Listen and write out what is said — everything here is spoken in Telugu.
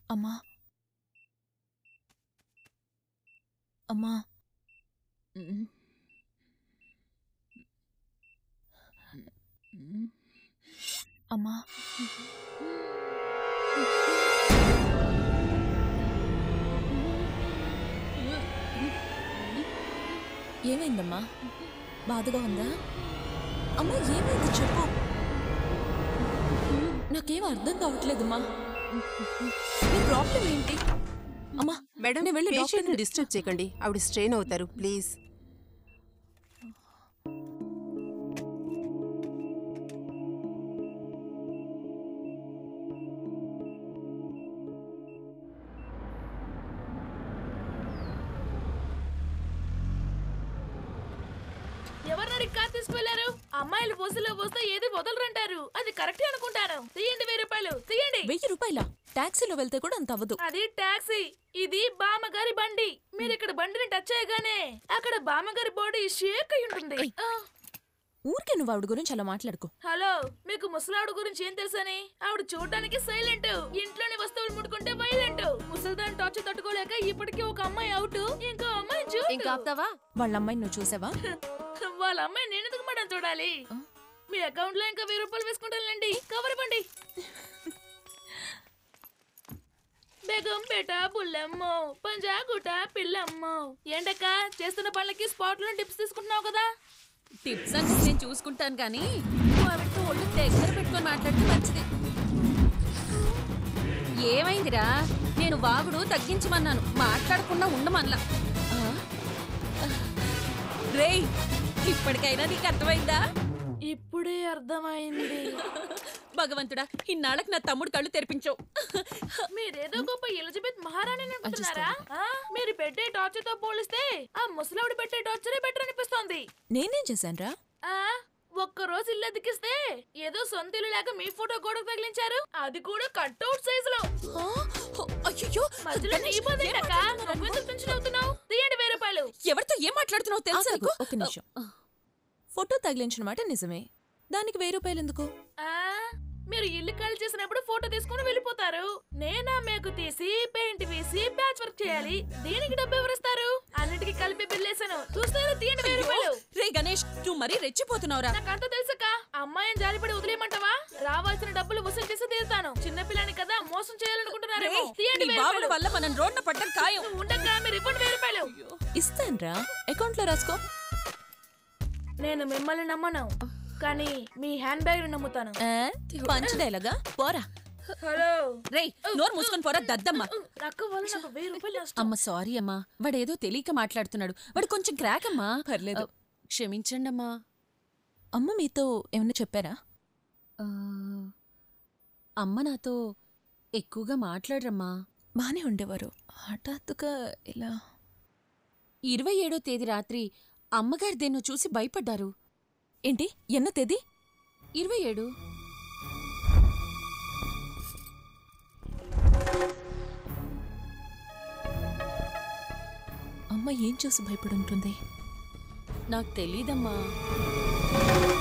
అమ్మా అమ్మా ఉమ్. ఉమ్. అమ్మా ఏమైందమ్మా బాధగా ఉందా అమ్మా ఏమైంది చెప్పు నాకేం అర్థం కావట్లేదమ్మా నీ ప్రాబ్లం ఏంటి అమ్మా మేడం నేను వెళ్ళి పేషెంట్ని డాక్టర్ని డిస్టర్బ్ చేయకండి ఆవిడ స్ట్రెయిన్ అవుతారు ప్లీజ్ ఎవరినారు కార్ తీసుకువెళ్లారు అమ్మాయిలు బస్సులో వస్తే ఏది వదలరంటారు అది కరెక్ట్ అనుకుంటాను తీయండి వెయ్యి రూపాయలు తీయండి వెయ్యి రూపాయల టాక్సీలో వెళ్తే కూడా అంత అవ్వదు అది టాక్సీ ఇది బామ్మగారి బండి మీరు ఇక్కడ బండిని టచ్ చేయగానే అక్కడ బామ్మగారి బాడీ షేక్ అయి ఉంటుంది ఆ, ఊరికే నువ్వు ఆవిడ గురించి అలా మాట్లాడుకో హలో మీకు ముసలావిడ గురించి ఏం తెలుసని ఆవిడ చూడడానికి సైలెంట్ ఇంట్లోని వస్తువులు ముట్టుకుంటే వైలెంట్ ముసలిదాన్ని టార్చ్ తట్టుకోలేక ఇప్పటికీ ఒక అమ్మాయి అవుట్ ఇంకో అమ్మాయి చూడు ఇంకా ఆపుతావా వాళ్ళ అమ్మాయిని నువ్వు చూసావా వాళ్ళ అమ్మాయి నేను ఎందుకు మేడం చూడాలి మీ అకౌంట్ లో ఇంకా వెయ్యి రూపాయలు వేసుకుంటానులేండి కవర్ ఇవ్వండి బేగం బేట బుల్లమ్మో పంజాగుట పిల్లమ్మో ఏంటక్క చేస్తున్న పనులకి స్పాట్ లో టిప్స్ తీసుకుంటున్నావు కదా టిప్స్ అంటే నేను చూసుకుంటాను కానీ నువ్వు ఆవిడతో ఒళ్ళు దగ్గర పెట్టుకొని మాట్లాడితే మంచిది ఏమైందిరా నేను వాగుడు తగ్గించమన్నాను మాట్లాడకుండా ఉండమన్లా ఆ? రేయ్ ఇప్పటికైనా నీకు అర్థమైందా ఇప్పుడే అర్థమైంది భగవంతుడా ఇన్నాళ్ళకి నా తమ్ముడు కళ్ళు తెరిపించావు మీరేదో గొప్ప ఎలిజబెత్ మహారాణి అనుకుంటున్నారా ఆ? మీరు పెట్టే టార్చర్ తో పోలిస్తే ఆ ముసలావిడ పెట్టే టార్చరే బెటర్ అనిపిస్తోంది నేనేం చేశానురా ఆ ఒక్క రోజు ఇల్లు అతికిస్తే ఏదో సొంత ఇల్లు లేక మీ ఫోటో గోడకు తగిలించారు అది కూడా కట్అవుట్ సైజు లో ఆ? ఓ, అయ్యయ్యో, మధ్యలో నీ గణేష్, ఇబ్బంది ఏం ఏంటక్క? మాట్లాడుతున్నారు? నువ్వెందుకు టెన్షన్ అవుతున్నావు తీయండి వెయ్యి రూపాయలు ఎవరితో ఏం మాట్లాడుతున్నావు తెలుసా ఆగు, నీకు? ఒక్క నిమిషం ఫోటో తగిలించిన మాట నిజమే దానికి వెయ్యి రూపాయలు ఎందుకు ఆ మీరు ఇల్లు ఖాళీ చేసినప్పుడు ఫోటో తీసుకుని వెళ్ళిపోతారు నేనా మేకు తీసి పెయింట్ వేసి ప్యాచ్ వర్క్ చేయాలి దీనికి డబ్బు ఎవరిస్తారు అన్నిటికీ కలిపి బిల్లేసాను చూస్తారా తీయండి వెయ్యి రూపాయలు రే గణేష్ నువ్వు మరీ రెచ్చిపోతున్నావురా నాకంతా తెలుసక్క అమ్మాయిని జాలిపడి వదిలేయమంటావా రావాల్సిన డబ్బులు వసూలు చేసి తీరుతాను చిన్నపిల్లని కదా మోసం చేయాలనుకుంటున్నారేమో తీయండి నీ వెయ్యి బావుల రూపాయలు. వల్ల మనం రోడ్న పడ్డం ఖాయం ఉండగా మీరు ఇవ్వండి వెయ్యి రూపాయలు ఇస్తానురా అకౌంట్లో రాసుకో నేను మిమ్మల్ని నమ్మను కానీ మీ హ్యాండ్ బ్యాగ్ నమ్ముతాను ఆ? పంచ్ డైలాగా పోరా హలో రేయ్ నోరు మూసుకొని పోరా దద్దమ్మ అక్క వల్ల నాకు వెయ్యి రూపాయలు నష్టం అమ్మ సారీ అమ్మా వాడేదో తెలియక మాట్లాడుతున్నాడు వాడు కొంచెం క్రాక్ అమ్మా పర్లేదు. ఆ, క్షమించండి అమ్మా అమ్మ మీతో ఏమన్నా చెప్పారా ఆ, అమ్మ నాతో ఎక్కువగా మాట్లాడరమ్మా బానే ఉండేవారు హఠాత్తుగా ఇలా ఇరవై ఏడో తేదీ రాత్రి అమ్మగారి దేన్నో చూసి భయపడ్డారు ఏంటి ఎన్న తేదీ ఇరవై ఏడు అమ్మ ఏం చూసి భయపడి ఉంటుంది నాకు తెలీదమ్మా